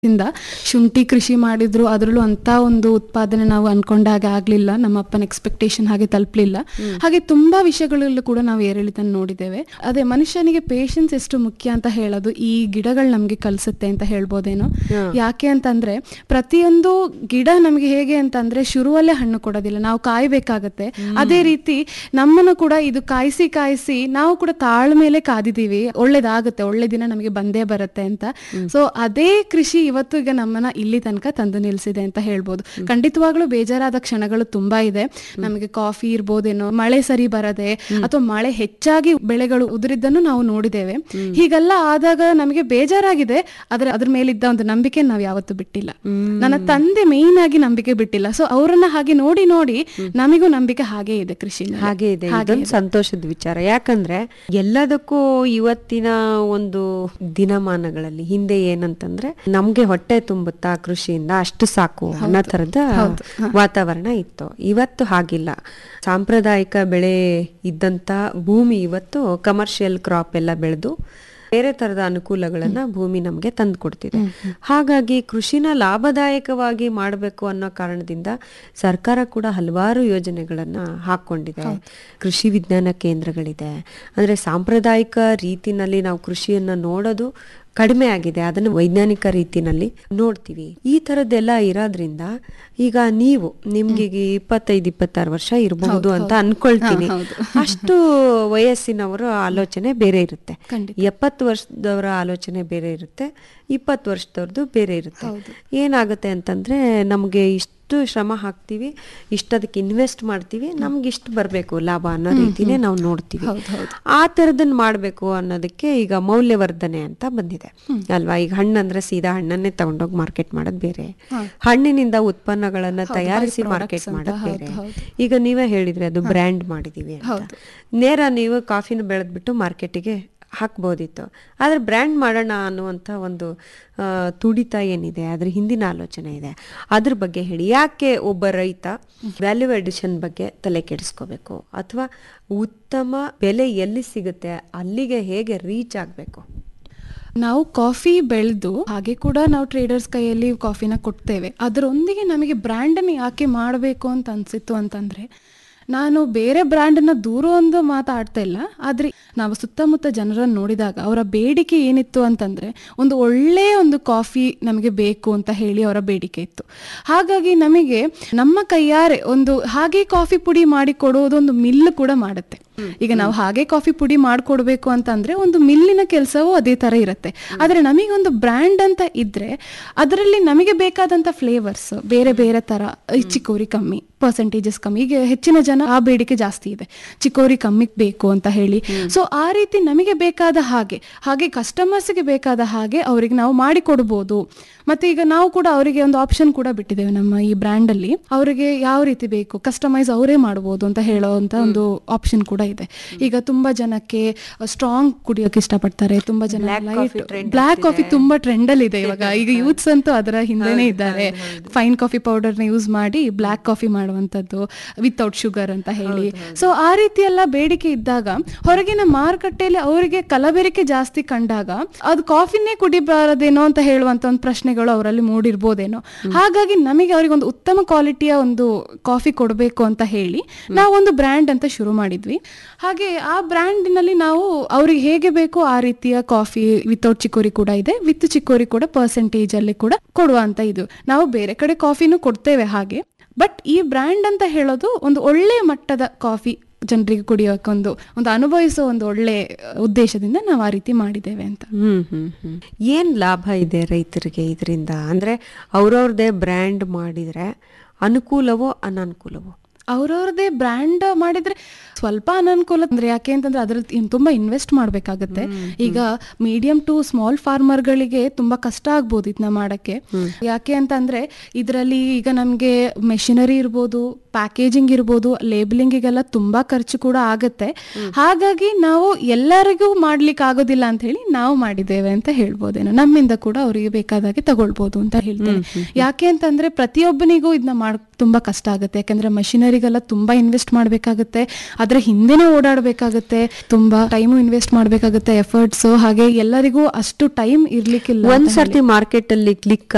ಇಂದ ಶುಂಠಿ ಕೃಷಿ ಮಾಡಿದ್ರು ಅದರಲ್ಲೂ ಅಂತ ಒಂದು ಉತ್ಪಾದನೆ ನಾವು ಅನ್ಕೊಂಡಾಗ ಆಗ್ಲಿಲ್ಲ ನಮ್ಮ ಅಪ್ಪನ ಎಕ್ಸ್ಪೆಕ್ಟೇಷನ್ ಹಾಗೆ ತಲುಪಲಿಲ್ಲ ಹಾಗೆ ತುಂಬಾ ವಿಷಯಗಳಲ್ಲೂ ಕೂಡ ನಾವು ಏರಿಳಿತ ನೋಡಿದ್ದೇವೆ ಅದೇ ಮನುಷ್ಯನಿಗೆ ಪೇಷನ್ಸ್ ಎಷ್ಟು ಮುಖ್ಯ ಅಂತ ಹೇಳೋದು ಈ ಗಿಡಗಳು ನಮ್ಗೆ ಕಲಿಸುತ್ತೆ ಅಂತ ಹೇಳ್ಬೋದೇನೋ ಯಾಕೆ ಅಂತಂದ್ರೆ ಪ್ರತಿಯೊಂದು ಗಿಡ ನಮಗೆ ಹೇಗೆ ಅಂತಂದ್ರೆ ಶುರುವಲ್ಲೇ ಹಣ್ಣು ಕೊಡೋದಿಲ್ಲ ನಾವು ಕಾಯ್ಬೇಕಾಗತ್ತೆ ಅದೇ ರೀತಿ ನಮ್ಮನ್ನು ಕೂಡ ಇದು ಕಾಯಿಸಿ ಕಾಯಿಸಿ ನಾವು ಕೂಡ ತಾಳ್ಮೇಲೆ ಕಾದಿದೀವಿ ಒಳ್ಳೇದಾಗುತ್ತೆ ಒಳ್ಳೆ ದಿನ ನಮಗೆ ಬಂದೇ ಬರುತ್ತೆ ಅಂತ ಸೊ ಅದೇ ಕೃಷಿ ಇವತ್ತು ಈಗ ನಮ್ಮನ್ನ ಇಲ್ಲಿ ತನಕ ತಂದು ನಿಲ್ಸಿದೆ ಅಂತ ಹೇಳ್ಬೋದು ಖಂಡಿತವಾಗ್ಲೂ ಬೇಜಾರಾದ ಕ್ಷಣಗಳು ತುಂಬಾ ಇದೆ ನಮಗೆ ಕಾಫಿ ಇರ್ಬೋದೇನೋ ಮಳೆ ಸರಿ ಬರದೆ ಅಥವಾ ಮಳೆ ಹೆಚ್ಚಾಗಿ ಬೆಳೆಗಳು ಉದುರಿದ್ದನ್ನು ನಾವು ನೋಡಿದ್ದೇವೆ ಹೀಗೆಲ್ಲ ಆದಾಗ ನಮಗೆ ಬೇಜಾರಾಗಿದೆ ಆದ್ರೆ ಅದ್ರ ಮೇಲಿದ್ದ ಒಂದು ನಂಬಿಕೆ ನಾವು ಯಾವತ್ತೂ ಬಿಟ್ಟಿಲ್ಲ ನನ್ನ ತಂದೆ ಮೇನ್ ಆಗಿ ನಂಬಿಕೆ ಬಿಟ್ಟಿಲ್ಲ ಸೊ ಅವರನ್ನ ಹಾಗೆ ನೋಡಿ ನೋಡಿ ನಮಿಗೂ ನಂಬಿಕೆ ಹಾಗೆ ಇದೆ ಕೃಷಿ ಮೇಲೆ. ಹಾಗೆ ಇದೆ ಹಾಗೆ ಇದೊಂದು ಸಂತೋಷದ ವಿಚಾರ ಯಾಕಂದ್ರೆ ಎಲ್ಲದಕ್ಕೂ ಇವತ್ತಿನ ಒಂದು ದಿನಮಾನಗಳಲ್ಲಿ ಹಿಂದೆ ಏನಂತಂದ್ರೆ ನಮ್ಗೆ ಹೊಟ್ಟೆ ತುಂಬುತ್ತಾ ಕೃಷಿಯಿಂದ ಅಷ್ಟು ಸಾಕು ಅನ್ನೋ ತರದ ವಾತಾವರಣ ಇತ್ತು ಇವತ್ತು ಹಾಗಿಲ್ಲ ಸಾಂಪ್ರದಾಯಿಕ ಬೆಳೆ ಇದ್ದಂತ ಭೂಮಿ ಇವತ್ತು ಕಮರ್ಷಿಯಲ್ ಕ್ರಾಪ್ ಎಲ್ಲ ಬೆಳೆದು ಬೇರೆ ತರದ ಅನುಕೂಲಗಳನ್ನ ಭೂಮಿ ನಮ್ಗೆ ತಂದು ಕೊಡ್ತಿದೆ ಹಾಗಾಗಿ ಕೃಷಿನ ಲಾಭದಾಯಕವಾಗಿ ಮಾಡಬೇಕು ಅನ್ನೋ ಕಾರಣದಿಂದ ಸರ್ಕಾರ ಕೂಡ ಹಲವಾರು ಯೋಜನೆಗಳನ್ನ ಹಾಕೊಂಡಿದೆ ಕೃಷಿ ವಿಜ್ಞಾನ ಕೇಂದ್ರಗಳಿದೆ ಅಂದ್ರೆ ಸಾಂಪ್ರದಾಯಿಕ ರೀತಿನಲ್ಲಿ ನಾವು ಕೃಷಿಯನ್ನ ನೋಡೋದು ಕಡಿಮೆ ಆಗಿದೆ ಅದನ್ನು ವೈಜ್ಞಾನಿಕ ರೀತಿನಲ್ಲಿ ನೋಡ್ತೀವಿ ಈ ತರದ್ದೆಲ್ಲ ಇರೋದ್ರಿಂದ ಈಗ ನೀವು ನಿಮ್ಗೆ ಈಗ ಇಪ್ಪತ್ತೈದು ಇಪ್ಪತ್ತಾರು ವರ್ಷ ಇರಬಹುದು ಅಂತ ಅನ್ಕೊಳ್ತೀನಿ ಅಷ್ಟು ವಯಸ್ಸಿನವರ ಆಲೋಚನೆ ಬೇರೆ ಇರುತ್ತೆ ಖಂಡಿತ. ಎಪ್ಪತ್ತು ವರ್ಷದವರ ಆಲೋಚನೆ ಬೇರೆ ಇರುತ್ತೆ ಇಪ್ಪತ್ತು ವರ್ಷದವ್ರದ್ದು ಬೇರೆ ಇರುತ್ತೆ ಏನಾಗುತ್ತೆ ಅಂತಂದ್ರೆ ನಮಗೆ ಇಷ್ಟು ಶ್ರಮ ಹಾಕ್ತೀವಿ ಇಷ್ಟದಕ್ಕೆ ಇನ್ವೆಸ್ಟ್ ಮಾಡ್ತೀವಿ ನಮ್ಗೆ ಇಷ್ಟು ಬರಬೇಕು ಲಾಭ ಅನ್ನೋ ರೀತಿನೇ ನಾವು ನೋಡ್ತೀವಿ ಆ ಥರದನ್ನ ಮಾಡಬೇಕು ಅನ್ನೋದಕ್ಕೆ ಈಗ ಮೌಲ್ಯವರ್ಧನೆ ಅಂತ ಬಂದಿದೆ ಅಲ್ವಾ ಈಗ ಹಣ್ಣಂದ್ರೆ ಸೀದಾ ಹಣ್ಣನ್ನೇ ತಗೊಂಡೋಗಿ ಮಾರ್ಕೆಟ್ ಮಾಡೋದು ಬೇರೆ ಹಣ್ಣಿನಿಂದ ಉತ್ಪನ್ನಗಳನ್ನ ತಯಾರಿಸಿ ಮಾರ್ಕೆಟ್ ಮಾಡೋದು ಬೇರೆ ಈಗ ನೀವೇ ಹೇಳಿದ್ರಿ ಅದು ಬ್ರ್ಯಾಂಡ್ ಮಾಡಿದೀವಿ ಅಂತ ನೇರ ನೀವು ಕಾಫಿನ ಬೆಳೆದ್ಬಿಟ್ಟು ಮಾರ್ಕೆಟಿಗೆ ಹಾಕ್ಬೋದಿತ್ತು ಆದ್ರೆ ಬ್ರ್ಯಾಂಡ್ ಮಾಡೋಣ ಅನ್ನುವಂಥ ಒಂದು ಆ, ತುಡಿತ ಏನಿದೆ ಅದ್ರ ಹಿಂದಿನ ಆಲೋಚನೆ ಇದೆ ಅದ್ರ ಬಗ್ಗೆ ಹೇಳಿ ಯಾಕೆ ಒಬ್ಬ ರೈತ ವ್ಯಾಲ್ಯೂ ಎಡಿಷನ್ ಬಗ್ಗೆ ತಲೆ ಕೆಡಿಸ್ಕೋಬೇಕು ಅಥವಾ ಉತ್ತಮ ಬೆಲೆ ಎಲ್ಲಿ ಸಿಗುತ್ತೆ ಅಲ್ಲಿಗೆ ಹೇಗೆ ರೀಚ್ ಆಗಬೇಕು ನಾವು ಕಾಫಿ ಬೆಳೆದು ಹಾಗೆ ಕೂಡ ನಾವು ಟ್ರೇಡರ್ಸ್ ಕೈಯಲ್ಲಿ ಕಾಫಿನ ಕೊಡ್ತೇವೆ ಅದರೊಂದಿಗೆ ನಮಗೆ ಬ್ರ್ಯಾಂಡನ್ನು ಯಾಕೆ ಮಾಡಬೇಕು ಅಂತ ಅನ್ಸಿತ್ತು ಅಂತಂದ್ರೆ ನಾನು ಬೇರೆ ಬ್ರ್ಯಾಂಡನ್ನ ದೂರ ಒಂದು ಮಾತಾಡ್ತಾ ಇಲ್ಲ ಆದ್ರೆ ನಾವು ಸುತ್ತಮುತ್ತ ಜನರನ್ನು ನೋಡಿದಾಗ ಅವರ ಬೇಡಿಕೆ ಏನಿತ್ತು ಅಂತಂದ್ರೆ ಒಂದು ಒಳ್ಳೆಯ ಒಂದು ಕಾಫಿ ನಮಗೆ ಬೇಕು ಅಂತ ಹೇಳಿ ಅವರ ಬೇಡಿಕೆ ಇತ್ತು ಹಾಗಾಗಿ ನಮಗೆ ನಮ್ಮ ಕೈಯಾರೆ ಒಂದು ಹಾಗೆ ಕಾಫಿ ಪುಡಿ ಮಾಡಿ ಕೊಡುವುದು ಒಂದು ಮಿಲ್ ಕೂಡ ಮಾಡುತ್ತೆ ಈಗ ನಾವು ಹಾಗೆ ಕಾಫಿ ಪುಡಿ ಮಾಡ್ಕೊಡ್ಬೇಕು ಅಂತಂದ್ರೆ ಒಂದು ಮಿಲ್ಲಿನ ಕೆಲಸವೂ ಅದೇ ತರ ಇರುತ್ತೆ ಆದ್ರೆ ನಮಗೆ ಒಂದು ಬ್ರ್ಯಾಂಡ್ ಅಂತ ಇದ್ರೆ ಅದರಲ್ಲಿ ನಮಗೆ ಬೇಕಾದಂತ ಫ್ಲೇವರ್ಸ್ ಬೇರೆ ಬೇರೆ ತರ ಈ ಚಿಕೋರಿ ಕಮ್ಮಿ ಪರ್ಸೆಂಟೇಜಸ್ ಕಮ್ಮಿ ಈಗ ಹೆಚ್ಚಿನ ಜನ ಆ ಬೇಡಿಕೆ ಜಾಸ್ತಿ ಇದೆ ಚಿಕೋರಿ ಕಮ್ಮಿ ಬೇಕು ಅಂತ ಹೇಳಿ ಸೊ ಆ ರೀತಿ ನಮಗೆ ಬೇಕಾದ ಹಾಗೆ ಹಾಗೆ ಕಸ್ಟಮರ್ಸ್ಗೆ ಬೇಕಾದ ಹಾಗೆ ಅವರಿಗೆ ನಾವು ಮಾಡಿ ಕೊಡ್ಬೋದು ಮತ್ತೆ ಈಗ ನಾವು ಕೂಡ ಅವರಿಗೆ ಒಂದು ಆಪ್ಷನ್ ಕೂಡ ಬಿಟ್ಟಿದ್ದೇವೆ ನಮ್ಮ ಈ ಬ್ರ್ಯಾಂಡ್ ಅಲ್ಲಿ ಅವರಿಗೆ ಯಾವ ರೀತಿ ಬೇಕು ಕಸ್ಟಮೈಸ್ ಅವರೇ ಮಾಡಬಹುದು ಅಂತ ಹೇಳೋವಂತ ಒಂದು ಆಪ್ಷನ್ ಕೂಡ ಇದೆ ಈಗ ತುಂಬಾ ಜನಕ್ಕೆ ಸ್ಟ್ರಾಂಗ್ ಕುಡಿಯೋಕೆ ಇಷ್ಟಪಡ್ತಾರೆ ತುಂಬಾ ಜನ ಲೈಟ್ ಬ್ಲಾಕ್ ಕಾಫಿ ತುಂಬಾ ಟ್ರೆಂಡ್ ಅಲ್ಲಿ ಇದೆ ಇವಾಗ ಈಗ ಯೂತ್ಸ್ ಅಂತೂ ಅದರ ಹಿಂದೆನೇ ಇದ್ದಾರೆ ಫೈನ್ ಕಾಫಿ ಪೌಡರ್ ನ ಯೂಸ್ ಮಾಡಿ ಬ್ಲಾಕ್ ಕಾಫಿ ಮಾಡುವಂತದ್ದು ವಿತೌಟ್ ಶುಗರ್ ಅಂತ ಹೇಳಿ ಸೊ ಆ ರೀತಿ ಎಲ್ಲ ಬೇಡಿಕೆ ಇದ್ದಾಗ ಹೊರಗಿನ ಮಾರುಕಟ್ಟೆಯಲ್ಲಿ ಅವರಿಗೆ ಕಲಬೆರಕೆ ಜಾಸ್ತಿ ಕಂಡಾಗ ಅದು ಕಾಫಿನೇ ಕುಡಿಬಾರದೇನೋ ಅಂತ ಹೇಳುವಂತ ಒಂದು ಪ್ರಶ್ನೆಗಳು ಅವರಲ್ಲಿ ಮೂಡಿರ್ಬೋದೇನೋ ಹಾಗಾಗಿ ನಮಗೆ ಅವರಿಗೆ ಒಂದು ಉತ್ತಮ ಕ್ವಾಲಿಟಿಯ ಒಂದು ಕಾಫಿ ಕೊಡಬೇಕು ಅಂತ ಹೇಳಿ ನಾವೊಂದು ಬ್ರ್ಯಾಂಡ್ ಅಂತ ಶುರು ಮಾಡಿದ್ವಿ ಹಾಗೆ ಆ ಬ್ರ್ಯಾಂಡಿನಲ್ಲಿ ನಾವು ಅವ್ರಿಗೆ ಹೇಗೆ ಬೇಕೋ ಆ ರೀತಿಯ ಕಾಫಿ ವಿತೌಟ್ ಚಿಕೋರಿ ಕೂಡ ಇದೆ ವಿತ್ ಚಿಕೋರಿ ಕೂಡ ಪರ್ಸೆಂಟೇಜ್ ಅಲ್ಲಿ ಕೂಡ ಕೊಡುವಂತ ಇದು ನಾವು ಬೇರೆ ಕಡೆ ಕಾಫಿನೂ ಕೊಡ್ತೇವೆ ಹಾಗೆ ಬಟ್ ಈ ಬ್ರ್ಯಾಂಡ್ ಅಂತ ಹೇಳೋದು ಒಂದು ಒಳ್ಳೆ ಮಟ್ಟದ ಕಾಫಿ ಜನರಿಗೆ ಕುಡಿಯೋಕೆ ಒಂದು ಒಂದು ಅನುಭವಿಸೋ ಒಂದು ಒಳ್ಳೆ ಉದ್ದೇಶದಿಂದ ನಾವು ಆ ರೀತಿ ಮಾಡಿದ್ದೇವೆ ಅಂತ ಹ್ಮ್ ಹ್ಮ್ ಹ್ಮ್ ಏನ್ ಲಾಭ ಇದೆ ರೈತರಿಗೆ ಇದರಿಂದ ಅಂದ್ರೆ ಅವ್ರವ್ರದೇ ಬ್ರ್ಯಾಂಡ್ ಮಾಡಿದ್ರೆ ಅನುಕೂಲವೋ ಅನನುಕೂಲವೋ ಅವ್ರವ್ರದೇ ಬ್ರ್ಯಾಂಡ್ ಮಾಡಿದ್ರೆ ಸ್ವಲ್ಪ ಅನನುಕೂಲ ಅಂದ್ರೆ ಯಾಕೆ ಅಂತಂದ್ರೆ ಅದ್ರಲ್ಲಿ ಇನ್ ತುಂಬಾ ಇನ್ವೆಸ್ಟ್ ಮಾಡ್ಬೇಕಾಗತ್ತೆ ಈಗ ಮೀಡಿಯಂ ಟು ಸ್ಮಾಲ್ ಫಾರ್ಮರ್ಗಳಿಗೆ ತುಂಬಾ ಕಷ್ಟ ಆಗ್ಬೋದು ಇದನ್ನ ಮಾಡಕ್ಕೆ ಯಾಕೆ ಅಂತಂದ್ರೆ ಇದರಲ್ಲಿ ಈಗ ನಮ್ಗೆ ಮೆಷಿನರಿ ಇರ್ಬೋದು ಪ್ಯಾಕೇಜಿಂಗ್ ಇರ್ಬೋದು ಲೇಬಲಿಂಗಿಗೆಲ್ಲ ತುಂಬಾ ಖರ್ಚು ಕೂಡ ಆಗತ್ತೆ ಹಾಗಾಗಿ ನಾವು ಎಲ್ಲರಿಗೂ ಮಾಡ್ಲಿಕ್ಕೆ ಆಗೋದಿಲ್ಲ ಅಂತ ಹೇಳಿ ನಾವು ಮಾಡಿದ್ದೇವೆ ಅಂತ ಹೇಳ್ಬೋದೇನೋ ನಮ್ಮಿಂದ ಕೂಡ ಅವರಿಗೆ ಬೇಕಾದಾಗೆ ತಗೊಳ್ಬೋದು ಅಂತ ಹೇಳ್ತೇನೆ ಯಾಕೆ ಅಂತಂದ್ರೆ ಪ್ರತಿಯೊಬ್ಬನಿಗೂ ಇದನ್ನ ಮಾಡ್ ತುಂಬಾ ಕಷ್ಟ ಆಗುತ್ತೆ ಯಾಕಂದ್ರೆ ಮಷಿನರಿಗೆಲ್ಲ ತುಂಬಾ ಇನ್ವೆಸ್ಟ್ ಮಾಡ್ಬೇಕಾಗುತ್ತೆ ಅದ್ರ ಹಿಂದೆನೇ ಓಡಾಡ್ಬೇಕಾಗತ್ತೆ ತುಂಬಾ ಟೈಮು ಇನ್ವೆಸ್ಟ್ ಮಾಡ್ಬೇಕಾಗುತ್ತೆ ಎಫರ್ಟ್ಸ್ ಹಾಗೆ ಎಲ್ಲರಿಗೂ ಅಷ್ಟು ಟೈಮ್ ಇರ್ಲಿಕ್ಕಿಲ್ಲ ಅಂತ ಒಂದ್ ಸರ್ತಿ ಮಾರ್ಕೆಟ್ ಅಲ್ಲಿ ಕ್ಲಿಕ್